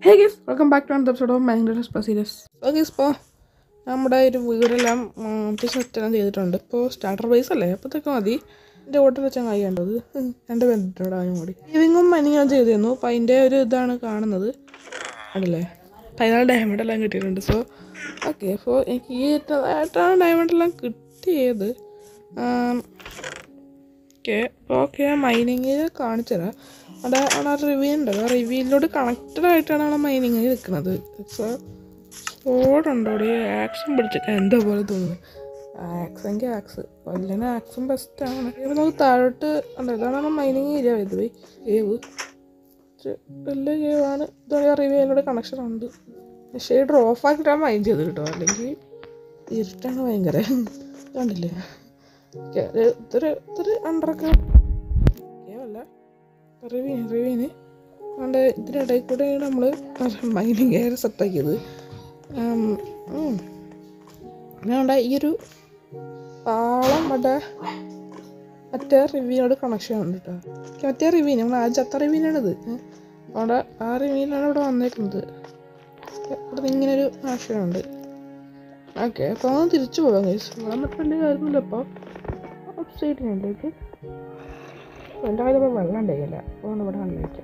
Hey guys welcome back to another episode of mind plus series oh guys ഇപ്പോൾ നമ്മുടെ ഒരു വീടെല്ലാം അത്യാവശ്യം സെറ്റെല്ലാം ചെയ്തിട്ടുണ്ട് ഇപ്പോൾ സ്റ്റാർട്ടർ ബേസ് അല്ലേ അപ്പോഴത്തേക്ക് മതി എൻ്റെ കൂട്ടത്തിൽ വെച്ചാൽ കഴിയേണ്ടത് രണ്ട് ബന്ധത്തോടെ അതിനും കൂടി ലിവിങ്ങും മനിങ്ങും ചെയ്ത് തന്നു അപ്പോൾ അതിൻ്റെ ഒരു ഇതാണ് കാണുന്നത് അതല്ലേ പതിനാല് ഡയമണ്ട് എല്ലാം കിട്ടിയിട്ടുണ്ട് സോ ഓക്കെ അപ്പോൾ എനിക്ക് ഈ ഏറ്റവും ഡയമണ്ട് എല്ലാം കിട്ടിയത് ഓക്കെ അപ്പോൾ ഓക്കെ മൈനിങ് കാണിച്ചു തരാം അവിടെ അവിടെ റിവ്യൂ ഉണ്ടല്ലോ റിവ്യൂയിലോട് കണക്റ്റഡ് ആയിട്ടാണ് അവിടെ മൈനിങ് നിൽക്കുന്നത് ഇറ്റ്സ് സ്പോടുണ്ടോ അവിടെ ആക്ഷൻ പിടിച്ചിട്ട് എന്തോ പോലെ തോന്നുന്നു ആക്സ് എങ്കിൽ ആക്സ് അല്ലെങ്കിൽ ആക്സും ബെസ്റ്റാണ് ഇപ്പം നമുക്ക് താഴോട്ട് ഉണ്ട് ഇതാണ് മൈനിങ് ഏരിയ ഇത് പോയി കേവ് വലിയ കേവാണ് ഇതാണെങ്കിൽ റിവ്യൂയിലൂടെ കണക്ഷൻ ഉണ്ട് ഷെയ്ഡ് ഓഫ് ആക്കിയിട്ടാണ് മൈൻഡ് ചെയ്ത് കേട്ടോ അല്ലെങ്കിൽ ഇരുട്ടാണ് ഭയങ്കര കണ്ടില്ലേ ഓക്കെ ഇതൊരു ഇതൊരു അണ്ടറൊക്കെ കേവല്ല റിവ്യൂന് റിവ്യൂന് അതുകൊണ്ട് ഇതിനിടയിൽ കൂടെ നമ്മൾ മൈനിങ് എയർ സെറ്റാക്കിയത് അതുകൊണ്ട് ഈ ഒരു പാളം അവിടെ മറ്റേ റിവ്യൂനോട് കണക്ഷൻ ഉണ്ട് കേട്ടോ മറ്റേ റിവ്യൂന് നമ്മൾ ആ ചത്ത റിവ്യൂനാണിത് അവിടെ ആ റിവ്യൂനാണ് ഇവിടെ വന്നേക്കുന്നത് ഇവിടെ നിന്ന് ഇങ്ങനെ ഒരു ആശയമുണ്ട് ഓക്കെ അപ്പോൾ ഒന്ന് തിരിച്ചു പോകാം ഗൈസ് ഇവിടെ മറ്റു വലിയ കാര്യമൊന്നുമില്ല ഇപ്പോൾ സൈഡിനുള്ളിലേക്ക് എൻ്റെ കയ്യിൽ ഇപ്പോൾ വെള്ളം ഉണ്ടായില്ല അതുകൊണ്ട് ഇവിടെ കണ്ടിരിക്കാം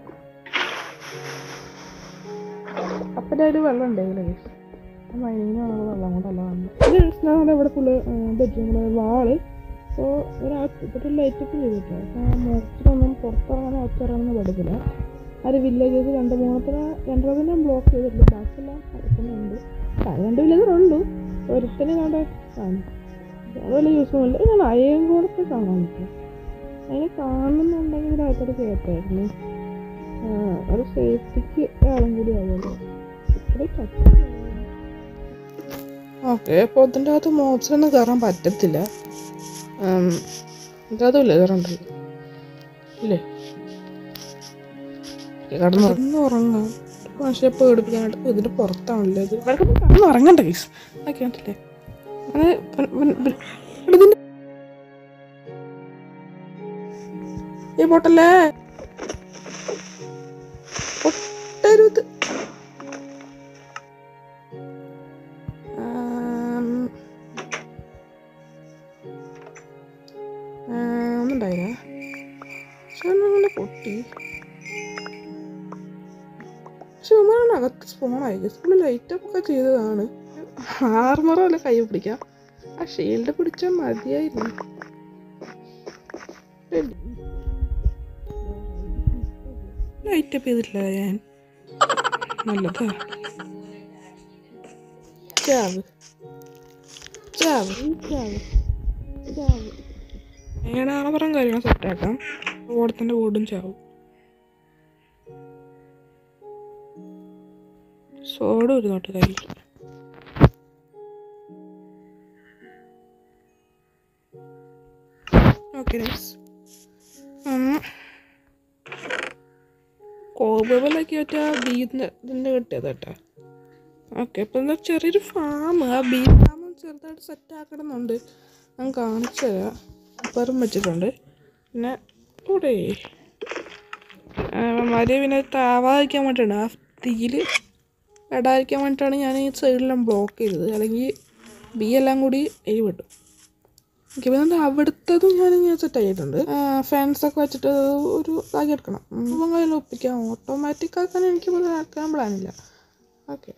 അപ്പൻ്റെ കയ്യിൽ വെള്ളം ഉണ്ടായില്ല ഗൈസ് മൈനിങ്ങിനാണ് വെള്ളം കൊണ്ടല്ല വന്നത് ഞങ്ങളുടെ ഇവിടെ ഫുള്ള് ബെഡ്റൂമിലെ വാള് സോ ഒരാൾക്ക് ഇവിടെ ലൈറ്റ് ഒക്കെ ചെയ്തിട്ട് അപ്പോൾ മോക്സിലൊന്നും പുറത്തിറങ്ങാൻ അകത്തിറങ്ങുന്ന പറ്റത്തില്ല അത് വില്ലേജസ് രണ്ട് മൂന്നത്തിന് രണ്ടെണ്ണത്തിനെ ബ്ലോക്ക് ചെയ്തിട്ടുണ്ട് ബാക്കിയെല്ലാം അടുത്തുന്നുണ്ട് രണ്ട് വില്ലേജറുള്ളൂ ഒരുത്തനെ കണ്ട കാണും അത് വലിയ യൂസ്ഫുൾ ഞാൻ അയ്യം കൂടത്തെ കാണാൻ പറ്റും അതിനെ കാണുന്നുണ്ടെങ്കിൽ ഇതിനകത്തോട് കയറ്റായിരുന്നു ഒരു സേഫ്റ്റിക്ക് ആളും കൂടി ആവുമല്ലോ ഓക്കെ അപ്പോൾ ഇതിൻ്റെ അകത്ത് മോബ്സിലൊന്നും കയറാൻ പറ്റത്തില്ല ഇതിൻ്റെ അകത്തുമില്ലേ കയറണ്ടല്ലോ ഇല്ലേ കടന്ന് കിടന്ന് ഉറങ്ങാം പക്ഷേ പേടിപ്പിക്കാനായിട്ട് ഇതിൻ്റെ പുറത്താണല്ലോ ഇത് ഇവർക്ക് കടന്ന് ഉറങ്ങണ്ട കേസ് അതൊക്കെ കണ്ടില്ലേ അത് ഇതിൻ്റെ ഈ പൊട്ടല്ലേ പൊട്ടരുത് ഒന്നുണ്ടായില്ല പക്ഷെ ഒന്നും പൊട്ടി പക്ഷെ നമ്മളാണ് അകത്ത് സ്പോണായി സ്കൂളിൽ ലൈറ്റപ്പ് ഒക്കെ ചെയ്തതാണ് ആർമറോ അല്ല കൈ പിടിക്കാം ആ ഷീൽഡ് പിടിച്ചാൽ മതിയായിരുന്നു ലൈറ്റപ്പ് ചെയ്തിട്ടില്ല ഞാൻ നല്ലതാ ചാവ് ചാവ് ചാവ് ചാവ് ഏഴാമറം കാര്യങ്ങൾ സെറ്റാക്കാം ഓടത്തിൻ്റെ വീടും ചാവും സോഡ് ഒരു നോട്ട് കയ്യിൽ ഓക്കെ കോബിലൊക്കെ മറ്റേ ആ ബീന്ന് ഇതിൻ്റെ കിട്ടിയത് കേട്ടോ ഓക്കെ ഇപ്പം എന്താ ചെറിയൊരു ഫാം ആ ബീ ഫാം ചെറുതായിട്ട് സെറ്റ് ആക്കണമെന്നുണ്ട് ഞാൻ കാണിച്ചു തരാം പെറും വെച്ചിട്ടുണ്ട് പിന്നെ ഇവിടെ മരി പിന്നെ താവാതിരിക്കാൻ വേണ്ടിയിട്ടാണ് ആ തീയിൽ പെടാതിരിക്കാൻ വേണ്ടിയിട്ടാണ് ഞാൻ ഈ സൈഡിലെല്ലാം ബ്ലോക്ക് ചെയ്തത് അല്ലെങ്കിൽ ബി എല്ലാം കൂടി എരി വിട്ടു ഓക്കെ പിന്നെ അവിടുത്തതും ഞാൻ ഞാൻ സെറ്റ് ആക്കിയിട്ടുണ്ട് ഫാൻസൊക്കെ വെച്ചിട്ട് ഒരു ഇതാക്കി എടുക്കണം അപ്പം കയ്യിൽ ഒപ്പിക്കാം ഓട്ടോമാറ്റിക് ആക്കാൻ എനിക്ക് ആക്കാൻ പ്ലാനില്ല ഓക്കെ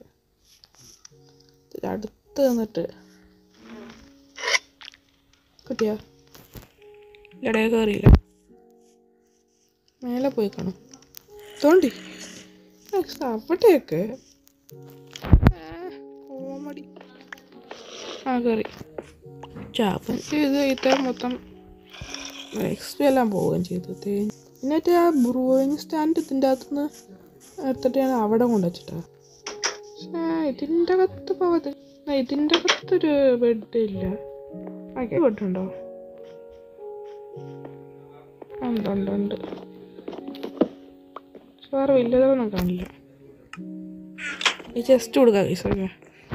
അടുത്ത് നിന്നിട്ട് കിട്ടിയോ ഇടയിൽ കയറിയില്ല മേലെ പോയി കാണും തോണ്ടി അവിടെയൊക്കെ കോമഡി ആ കയറി ചാപ്പൻ ചെയ്ത് കഴിച്ചാൽ മൊത്തം എക്സ്പി എല്ലാം പോവുകയും ചെയ്തു തേഞ്ഞ് പിന്നെ മറ്റേ ആ ബ്രൂയിങ് സ്റ്റാൻഡ് ഇതിൻ്റെ അകത്തുനിന്ന് എടുത്തിട്ട് ഞാൻ അവിടെ കൊണ്ടുവച്ചിട്ടാ പക്ഷേ ഇതിൻ്റെ അകത്ത് പോകാതെ ഇതിൻ്റെ അകത്തൊരു ബെഡ് ഇല്ല ആകെ ബെഡുണ്ടോ ഉണ്ട് ഉണ്ട് ഉണ്ട് വേറെ വലിയതൊന്നും കാണില്ല ഈ ചെസ്റ്റ് കൊടുക്കാം പൈസ ഓക്കെ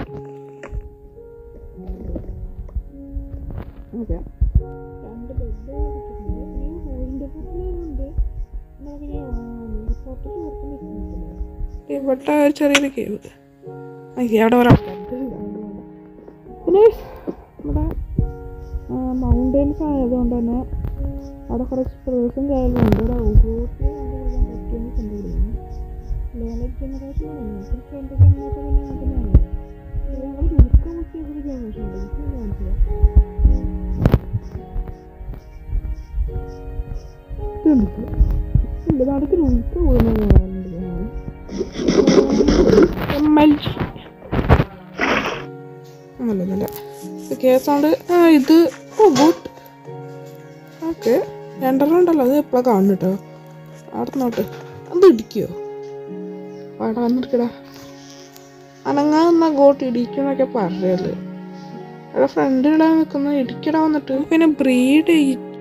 ഓക്കെ രണ്ട് ബെഡ് കിട്ടിയിട്ടുണ്ട് ഈ റൂമിൻ്റെ പുറത്തുണ്ട് നമുക്ക് ഞാൻ പുറത്തേക്ക് പുറത്ത് നിൽക്കുന്നില്ല ഇവിടെ ഒരു ചെറിയൊരു കേവ് അവിടെ ഒരാൾ പിന്നെ നമ്മുടെ മൗണ്ടൻസ് ആയതുകൊണ്ട് തന്നെ അവിടെ കുറേ സ്പ്രേസും കാര്യങ്ങളുണ്ട് ഇവിടെ ഊട്ടി പറ്റുമെന്ന് കണ്ടുപിടിക്കുന്നു ലേലറ്റ് ജനറേഷൻ ഫ്രണ്ട് ജനറേഷൻ പിന്നെ അങ്ങനെയാണ് ഞങ്ങൾ മുഴുക്ക മുക്കിയ ഒരു ജനറേഷൻ ഉണ്ട് എനിക്ക് മനസ്സിലായി ഇതുണ്ട് ഉണ്ട് നടക്കിൽ ഉൾക്ക പോകുന്നത് കാണാറുണ്ട് ഞാൻ എം എൽ ജി ഒന്നുമില്ല കേസാണ്ട് ആ ഇത് ഓ ഗുഡ് ഓക്കെ രണ്ടെണ്ണം ഉണ്ടല്ലോ അത് എപ്പോഴാണ് കാണുന്നു കേട്ടോ അവിടെ നോട്ട് അത് ഇടിക്കുമോ അവിടെ വന്നിരിക്കടാ അനങ്ങാന്ന ഗോട്ട് ഇടിക്കുന്നൊക്കെ പറയല് അവിടെ ഫ്രണ്ടിലിടാൻ നിൽക്കുന്ന ഇടിക്കടാ വന്നിട്ട് പിന്നെ ബ്രീഡ്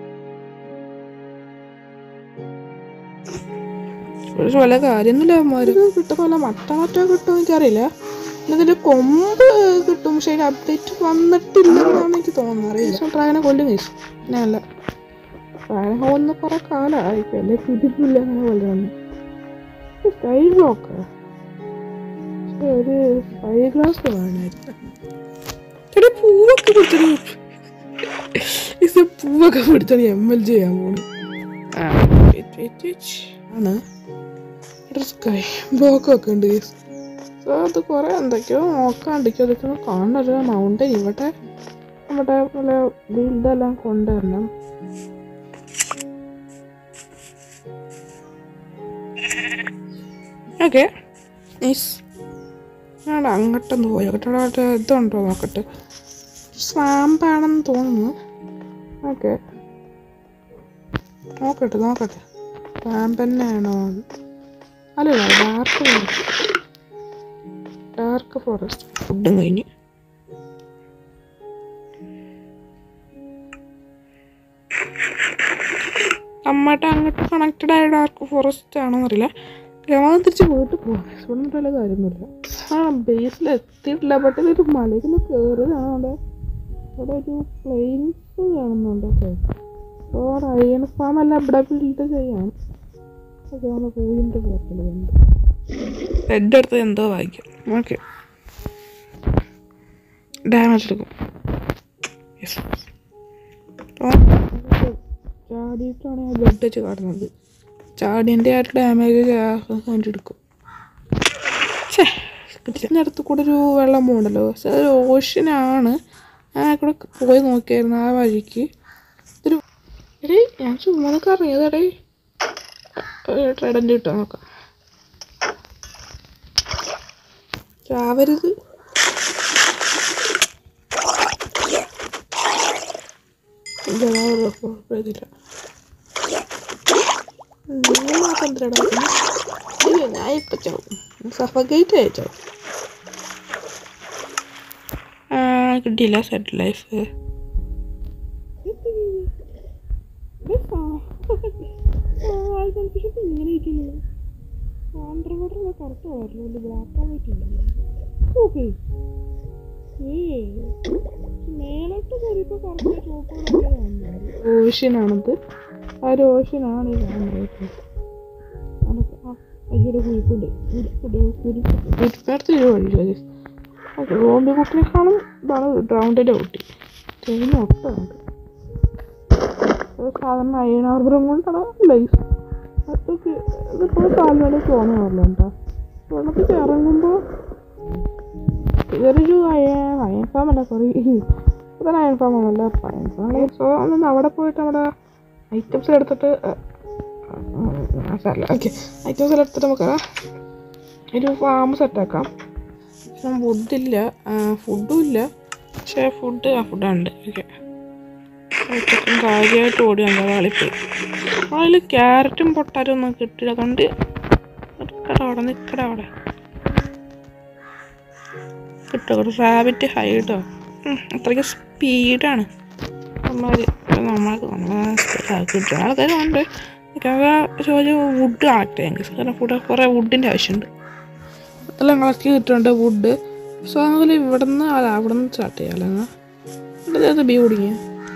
ഒരു വല്ല കാര്യമൊന്നുമില്ല അവന്മാര് കിട്ടും വല്ല മട്ട മറ്റോ കിട്ടും എനിക്കറിയില്ല പിന്നെ ഇതിന്റെ കൊമ്പ് കിട്ടും പക്ഷെ അതിന് അപ്ഡേറ്റ് വന്നിട്ടില്ലെന്നാണ് എനിക്ക് തോന്നുന്നത് അറിയില്ല ട്രാഗനെ കൊല്ലും കേസ് ഞാനല്ല ട്രാഗൻ പോകുന്ന കുറെ കാലമായിരിക്കും അല്ലേ പിടിപ്പില്ല അങ്ങനെ കൊല്ലണം സ്കൈ ബ്ലോക്ക് ഒരു സ്കൈ ഗ്ലാസ് വേണമായിരുന്നു എടി പൂവൊക്കെ പിടിച്ചത് ഇത് പൂവൊക്കെ പിടിച്ചത് എം എൽ ജി ചെയ്യാൻ പോണു ആ wait, wait, wait. ആണ് ഇവിടെ സ്കൈ ബ്ലോക്ക് ഒക്കെ ഉണ്ട് guys. So, അത് കുറെ എന്തൊക്കെയോ നോക്കാണ്ടിരിക്കും അതൊക്കെ ഒന്ന് കാണൊരു മൗണ്ടൻ ഇവിടെ നമ്മുടെ പോലെ ബിൽഡെല്ലാം കൊണ്ടുവരണം ഓക്കെ നൈസ് ഞാൻ അങ്ങോട്ടൊന്ന് പോയി നോക്കട്ടെ അവിടെ ഇതുണ്ടോ നോക്കട്ടെ സ്വാമ്പാണെന്ന് തോന്നുന്നു ഓക്കെ നോക്കട്ടെ നോക്കട്ടെ സ്വാമ്പ് തന്നെയാണോ അല്ലല്ല ഡാർക്ക് ഫോറസ്റ്റ് ഡാർക്ക് ഫോറസ്റ്റ് ഫുഡും കഴിഞ്ഞ് അമ്മട്ട് അങ്ങോട്ട് കണക്റ്റഡ് ആയ ഡാർക്ക് ഫോറസ്റ്റ് ആണോ എന്നറിയില്ല ഗമനം തിരിച്ച് വീട്ടിൽ പോകാം ഇവിടെ നിന്നിട്ട് വല്ല കാര്യമൊന്നുമില്ല ആ ബേസിൽ എത്തിയിട്ടില്ല ബട്ട് ഇതൊരു മലയിൽ നിന്ന് കയറിയതാണ് അവിടെ ഇവിടെ ഒരു പ്ലെയിൻസ് കാണുന്നുണ്ട് ഓക്കെ അപ്പോൾ അയൺ ഫാം എല്ലാം ഇവിടെ ബിൽഡ് ചെയ്യാം ഓക്കെ ഒന്ന് പൂവിൻ്റെ പുറത്തുണ്ട് എൻ്റെ അടുത്ത് എന്തോ വായിക്കാം ഓക്കെ ഡാമേജ് എടുക്കും യെസ് ചാടിയിട്ടാണ് ഞാൻ ബ്ലഡ് വെച്ച് കാട്ടുന്നത് ചാടിയൻ്റെ ആ ഡാമേജ് കണ്ടെടുക്കും ഛേ കിട്ടില്ല അടുത്ത് കൂടെ ഒരു വെള്ളം പോകണ്ടല്ലോ പക്ഷെ അതൊരു ഓഷ്യനാണ് ഞാൻ കൂടെ പോയി നോക്കിയായിരുന്നു ആ വഴിക്ക് ഒരു എടേ ഞാൻ ചുമ്മാ ഇറങ്ങിയതടേ ട്രെഡൻ്റ് കിട്ടാൻ നോക്കാം ചാവരുത് കുഴപ്പമില്ല നീ മാത്രം എന്തിനാടാ അയ്യോ ഞാൻ ഇപ്പൊ ചാവും സഫഗേറ്റ് അയച്ചോ ആ കിട്ടിയില്ല സെറ്റ് ലൈഫ് ഇങ്ങനെ ഇരിക്കുന്നു ആന്ധ്രപ്രദേശ് കറക്റ്റ് ആയിരുന്നു ബ്ലാക്ക് ആയിട്ടില്ല ഓക്കെ മേലോട്ട് കയറിയപ്പോ കറക്റ്റ് ചോപ്പ് ഓഷ്യനാണത് ആ ഒരു ഓഷ്യനാണ് ഈ കാണുന്നത് അയ്യോ കുഴിപ്പുണ്ട് കുരിപ്പടുത്ത് ഒരു വഴിയില്ല ഓക്കെ ബോംബെ കുട്ടിനെ കാണും ഇതാണ് ഡ്രൗണ്ടിൻ്റെ കുട്ടി തേങ്ങ ഒട്ടുണ്ട് സാധാരണ അയൺ ആർബറും കൊണ്ടാണ് ലൈഫ് അതൊക്കെ ഇതിപ്പോൾ കാൽവേല തോന്നാറില്ല കേട്ടോ വെള്ളത്തിൽ ഇറങ്ങുമ്പോൾ ഇതൊരു അയൺ അയൺ ഫാം അല്ല സോറി ഇതാണ് അയൺ ഫാം അല്ല അയൺ ഫാം സോ ഒന്ന് അവിടെ പോയിട്ട് നമ്മുടെ ഐറ്റംസ് എടുത്തിട്ട് സാറല്ല ഓക്കെ ഐറ്റംസ് എല്ലാം എടുത്തിട്ട് നമുക്ക് ഒരു ഫാം സെറ്റാക്കാം പക്ഷെ ഫുഡില്ല ഫുഡും ഇല്ല പക്ഷേ ഫുഡ് ആ ഫുഡുണ്ട് ഓക്കെ ഉച്ചക്കും കാര്യമായിട്ട് ഓടി വന്ന വാളിപ്പോയി അതിൽ ക്യാരറ്റും പൊട്ടാരും ഒന്നും കിട്ടില്ല അതുകൊണ്ട് നിൽക്കട അവിടെ നിൽക്കട അവിടെ കിട്ടും റാബിറ്റ് ഹൈഡോ അത്രയ്ക്ക് സ്പീഡാണ് നമ്മളൊരു നമ്മൾക്ക് നമ്മൾ കിട്ടുന്ന ആൾക്കാരുണ്ട് ചോദ്യം വുഡ് കളക്ട് ചെയ്യാൻ കാരണം ഫുഡ് കുറേ വുഡിൻ്റെ ആവശ്യമുണ്ട് അതെല്ലാം കളക്ട് ചെയ്തിട്ടുണ്ട് വുഡ് സോ അതുപോലെ ഇവിടെ നിന്ന് അല്ല അവിടെ നിന്ന് സ്റ്റാർട്ട് ചെയ്യാം അല്ലെങ്കിൽ ഇവിടെ ബി കുടുങ്ങിയ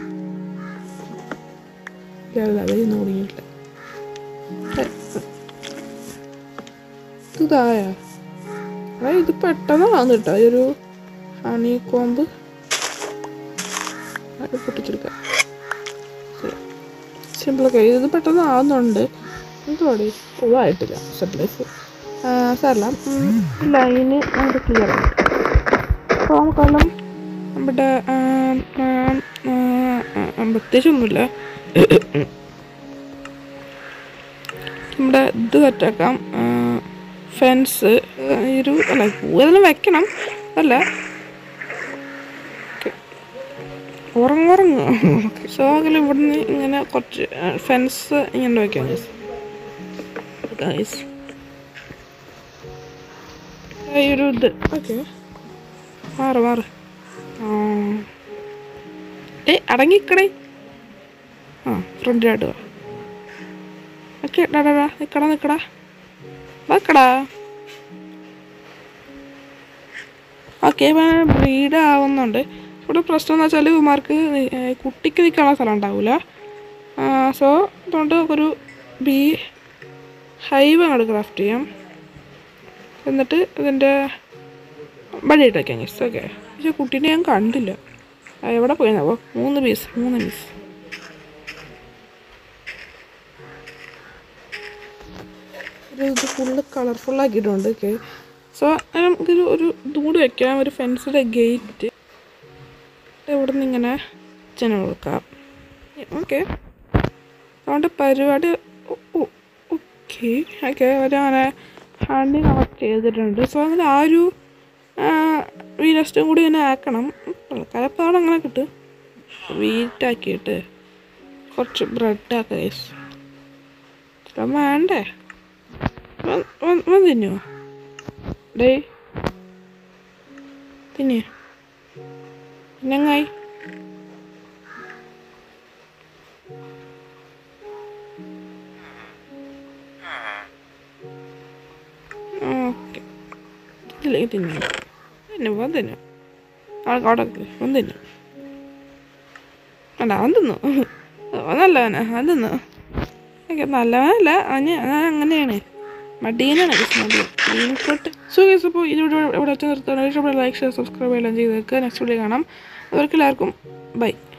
അവരൊന്നും കുടുങ്ങിയിട്ടില്ല ഇതായ എടാ ഇത് പെട്ടെന്ന് വന്നു കേട്ടോ ഈ ഒരു ഹണി കോമ്പ് അത് പൊട്ടിച്ചെടുക്കാം സിമ്പിളൊക്കെ ഇത് പെട്ടെന്ന് ആവുന്നുണ്ട് എന്തുവാടി ഓ ആയിട്ടില്ല സ്റ്റെബിലൈസ് സാറല്ല ലൈന് നമുക്ക് ക്ലിയർ ആണ് അപ്പോൾ നമുക്കെല്ലാം നമ്മുടെ ആ, ആ, ആ, ആ, പ്രത്യേകിച്ചൊന്നുമില്ല നമ്മുടെ ഇത് സെറ്റാക്കാം ഫെൻസ് ഈ ഒരു അല്ല കൂടുതലും വെക്കണം അല്ല ഉറങ്ങുറങ്ങ് സോ അതിൽ ഇവിടുന്ന് ഇങ്ങനെ കുറച്ച് ഫെൻസ് ഇങ്ങനെ വെക്കാം ഗൈസ് ഈ ഒരു ഇത് ഓക്കെ മാറ് മാറ് ആ. ഏയ് അടങ്ങിക്കടേ ആ ഫ്രണ്ടിലായിട്ട് വാ ഓക്കെ ഡാ ഡാ ഡാ നിക്കടാ നിക്കടാ വെക്കടാ ഓക്കെ ബ്രീഡ് ആവുന്നുണ്ട് ഇവിടെ പ്രശ്നം എന്ന് വെച്ചാൽ ഇവന്മാർക്ക് നി- ഏ, കുട്ടിക്ക് നിൽക്കാനുള്ള സ്ഥലം ഉണ്ടാവില്ല സോ അതുകൊണ്ട് ഒരു ബി ഹൈവ് അങ്ങോട്ട് ക്രാഫ്റ്റ് ചെയ്യാം എന്നിട്ട് ഇതിൻ്റെ വഴിയിട്ട് വയ്ക്കാം ഗസ് ഓക്കെ പക്ഷെ കുട്ടീനെ ഞാൻ കണ്ടില്ല ആ, എവിടെ പോയെന്നാവോ മൂന്ന് പീസ് മൂന്ന് പീസ് ഒരു ഇത് ഫുള്ള് കളർഫുൾ ആക്കിയിട്ടുണ്ട് ഓക്കെ സോ നമുക്കൊരു ഒരു ഇതും കൂടി വെക്കാം ഒരു ഫെൻസിൻ്റെ ഗേറ്റ് ഇവിടെ നിന്ന് ഇങ്ങനെ ചെന കൊടുക്കാം ഓക്കെ അതുകൊണ്ട് പരിപാടി ഓക്കെ ഓക്കെ ഒരങ്ങനെ ഹണി കളക്ട് ചെയ്തിട്ടുണ്ട് സോ അങ്ങനെ ആ ഒരു വീരസ്റ്റും കൂടി ഇങ്ങനെ ആക്കണം കലപ്പാട് അങ്ങനെ കിട്ടും വീറ്റാക്കിയിട്ട് കുറച്ച് ബ്രെഡ് ആക്കുക ഗൈസ് ഇഷ്ടം വേണ്ടേ വന്ന് വന്ന് വന്ന് തിന്നോ ഡേ തിന്നെ പിന്നെങ്ങായി ഓക്കെ ഇതിലേക്ക് തിന്നു തിന്നു വന്ന് തിന്നു അവിടെ വന്ന് തിന്നു അല്ല അവൻ തിന്നു അവൻ നല്ലവനാ അവൻ തിന്നു ഓക്കെ നല്ലവനല്ല അവൻ ഞാൻ അങ്ങനെയാണ് മടിയനാണ് മടിയൻ ഗ്രീൻ ഫ്രൂട്ട് സോ ഗൈസ് അപ്പോൾ ഇതിവിടെ ഇവിടെ വെച്ച് നിർത്തണം ഇഷ്ടപ്പെട്ട ലൈക്ക് ഷെയർ സബ്സ്ക്രൈബ് എല്ലാം ചെയ്ത് വെക്കുക നെക്സ്റ്റ് വീഡിയോ കാണാം അവർക്ക് എല്ലാവർക്കും ബൈ